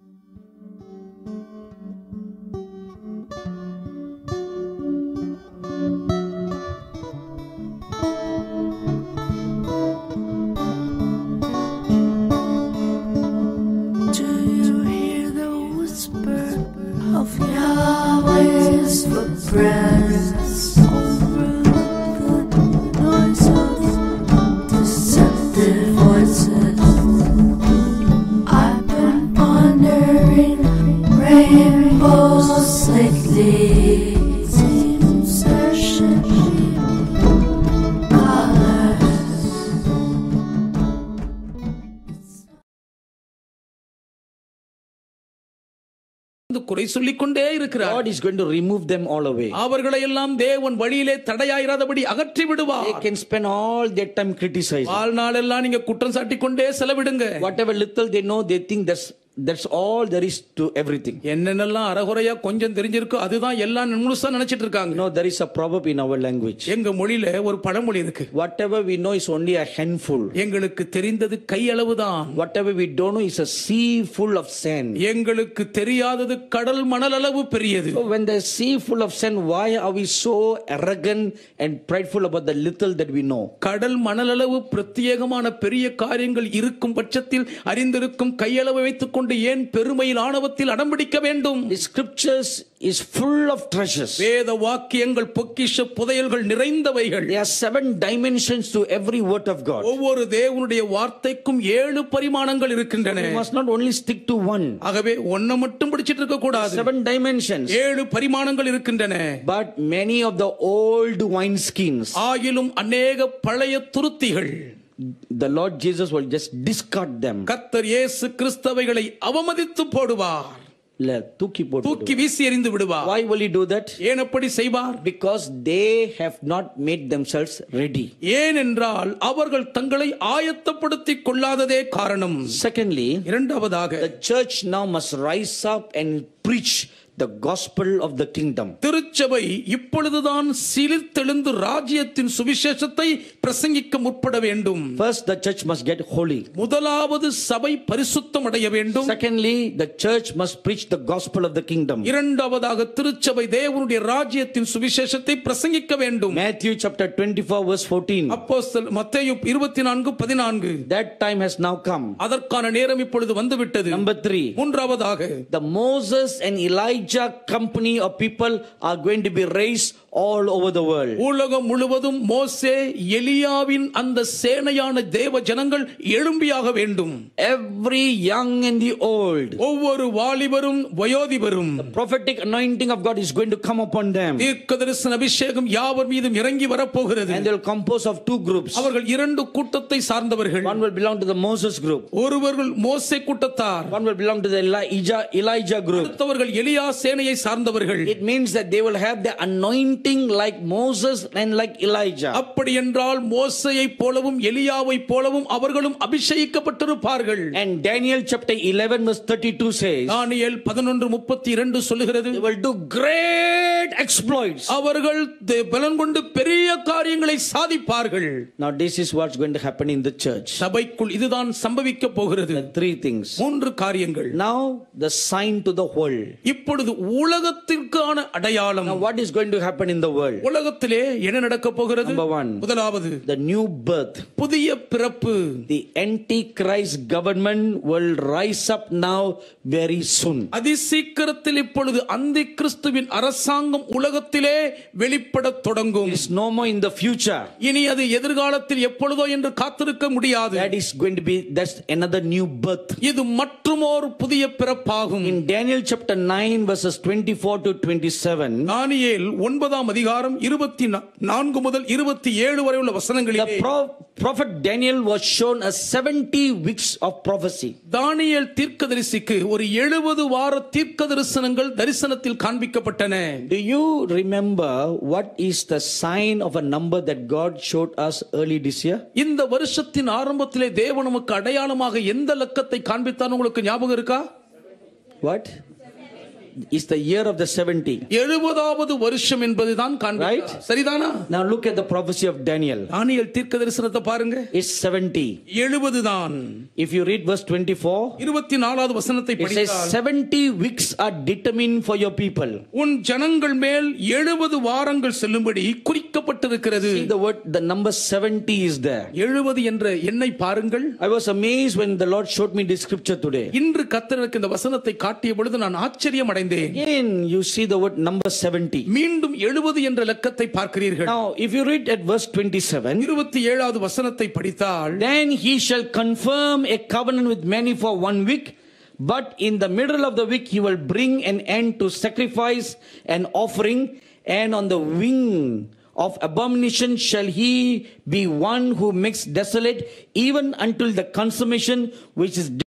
Do you hear the whisper of Yahweh's footprints over the noise of deceptive voices? I've been pondering rainbows lately. Seems there should be colors. வந்து குறை சொல்லிக் கொண்டே இருக்கிறார் God is going to remove them all away. அவர்களை எல்லாம் தேவன் வழியிலே தடையாயிராதபடி அகற்றி They விடுவார் can spend all their time criticizing. வாழ்நாள் எல்லாம் நீங்க குற்றம் சாட்டிக் கொண்டே செலவிடுங்க Whatever little they know, they think that's that's all there is to everything. என்னென்னலாம் அறகுறையா கொஞ்சம் தெரிஞ்சிருக்கோ அதுதான் எல்லாம் முழுசா நினைச்சிட்டு இருக்காங்க No, there is a proverb in our language. எங்க மொழியில ஒரு பழமொழி இருக்கு Whatever we know is only a handful. எங்களுக்கு தெரிந்தது கையளவுதான் Whatever we don't know is a sea full of sand. எங்களுக்கு தெரியாதது கடல் மணல் அளவு பெரியது So when the sea full of sand, why are we so arrogant and prideful about the little that we know? கடல் மணல் அளவு பிரத்யேகமான பெரிய காரியங்கள் இருக்கும் பட்சத்தில் அறிந்திருக்கும் கையளவு வைத்துக் கொண்டு ஏன் பெருமையில் ஆணவத்தில் அடம்பிடிக்க வேண்டும் The scriptures is full of treasures. வேத வாக்கியங்கள் பொக்கிஷ புதையல்கள் நிறைந்தவைகள் There are seven dimensions to every word of God. ஒவ்வொரு தேவனுடைய வார்த்தைக்கும் ஏழு பரிமாணங்கள் இருக்கின்றன We must not only stick to one. ஆகவே ஒன்ன மட்டும் படிச்சிட்டு இருக்க கூடாது Seven dimensions. ஏழு பரிமாணங்கள் இருக்கின்றன But many of the old wineskins, ஆயிலும் அநேக பழைய துருத்திகள் the Lord Jesus will just discard them. கர்த்தர் இயேசு கிறிஸ்தவைகளை அவமதித்து போடுவார் இல்ல, தூக்கி போட்டு தூக்கி வீசி எறிந்து விடுவார் Why will he do that? ஏன் அப்படி செய்வார் Because they have not made themselves ready. ஏனென்றால் அவர்கள் தங்களை ஆயத்தப்படுத்திக் கொள்ளாததே காரணம் Secondly, இரண்டாவதாக the church now must rise up and preach the gospel of the kingdom. திருச்சபை இப்பொழுதுதான் சிலிர்த்தெழுந்து ராஜ்யத்தின் சுவிசேஷத்தை பிரசங்கிக்க முற்பட வேண்டும் First, the church must get holy. முதலாவது சபை பரிசுத்தம் அடைய வேண்டும் Secondly, the church must preach the gospel of the kingdom. இரண்டாவதாக திருச்சபை தேவனுடைய ராஜ்யத்தின் சுவிசேஷத்தை பிரசங்கிக்க வேண்டும் Matthew chapter 24, verse 14. அப்போஸ்தல் மத்தேயு இருபத்தி நான்கு பதினான்கு That time has now come. அதற்கான நேரம் இப்பொழுது வந்துவிட்டது Number three, மூன்றாவதாக the Moses and Elijah company of people are going to be raised all over the world. உலகம் முழுவதும் மோசே எலியாவின் அந்த சேனையான தேவ ஜனங்கள் எழும்பியாக வேண்டும் Every young and the old, ஒவ்வொரு வாலிபரும் வயோதிபரும் prophetic anointing of God is going to come upon them. தீர்க்கதரிசன அபிஷேகம் யாவர் மீதும் இறங்கி வரப்போகிறது And they will compose of two groups. அவர்கள் இரண்டு கூட்டத்தை சார்ந்தவர்கள் One will belong to the Moses group. ஒருவர்கள் மோசே கூட்டத்தார் One will belong to the Elijah, Elijah group. அடுத்தவர்கள் எலியா சேனையை சார்ந்தவர்கள் It means that they will have the anointing like Moses and like Elijah. அப்படி என்றால் மோசையை போலவும் எலியாவை போலவும் அவர்களும் அபிஷேகிக்கப்பட்டிருப்பார்கள் And Daniel chapter 11 verse 32 says, தானியேல் பதினொன்று முப்பத்தி இரண்டு சொல்லுகிறது they will do great exploits. அவர்கள் தே- பலன் கொண்டு பெரிய காரியங்களை சாதிப்பார்கள் Now this is what's going to happen in the church. சபைக்குள் இதுதான் சம்பவிக்க போகிறது Three things. மூன்று காரியங்கள் Now the sign to the world. இப்பொழுது உலகத்திற்கான அடையாளம் Now what is going to happen in the world? உலகத்திலே என்ன நடக்க போகிறது Number one, முதலாவது the new birth. புதிய பிறப்பு The antichrist government will rise up now very soon. அதிசீக்கிரத்தில் இப்பொழுது அந்தி கிறிஸ்துவின் அரசாங்கம் உலகத்திலே வெளிப்படத் தொடங்கும் It is no more in the future. இனி அது எதிர்காலத்தில் எப்பொழுதோ என்று காத்திருக்க முடியாது That is going to be that's another new birth. இது மற்றுமோர் புதிய பிறப்பாகும் In Daniel chapter 9 verses 24 to 27, தானியேல் ஒன்பதாம் அதிகாரம் இருபத்தி நா- நான்கு முதல் இருபத்தி ஏழு வரை உள்ள the வசனங்களிலே pro- prophet Daniel was shown a 70 weeks of prophecy. தானியேல் தீர்க்கதரிசிக்கு ஒரு எழுபது வார தீர்க்க தரிசனங்கள் தரிசனத்தில் காண்பிக்கப்பட்டன Do you remember what is the sign of a number that God showed us early this year? இந்த வருஷத்தின் ஆரம்பத்திலே தேவன் நமக்கு அடையாளமாக எந்த லக்கத்தை காண்பித்தார் உங்களுக்கு ஞாபகம் இருக்கா What? is the year of the 70. எழுபதாவது வருஷம் என்பதுதான் காண்பிக்கிறார். Right. சரிதானா Now look at the prophecy of Daniel. தானியல் தீர்க்க தரிசனத்தை பாருங்க It's 70. எழுபது தான் If you read verse 24, இருபத்தி நாலாவது வசனத்தை it says படித்தால் 70 weeks are determined for your people. உன் ஜனங்கள் மேல் எழுபது வாரங்கள் செல்லும்படி குறிக்கப்பட்டிருக்கிறது See the word, the number 70 is there. எழுபது என்ற எண்ணை பாருங்கள் I was amazed when the Lord showed me this scripture today. இன்று கத்தருக்கு இந்த வசனத்தை காட்டிய பொழுது நான் ஆச்சரியம் அடைந்தேன் Again, you see the word number 70. மீண்டும் எழுபது என்ற லக்கத்தை பார்க்கிறீர்கள் Now, if you read at verse 27, இருபத்தி ஏழாவது வசனத்தை படித்தால் then he shall confirm a covenant with many for one week. But in the middle of the week, he will bring an end to sacrifice and offering, and on the wing of abomination shall he be one who makes desolate, even until the consummation which is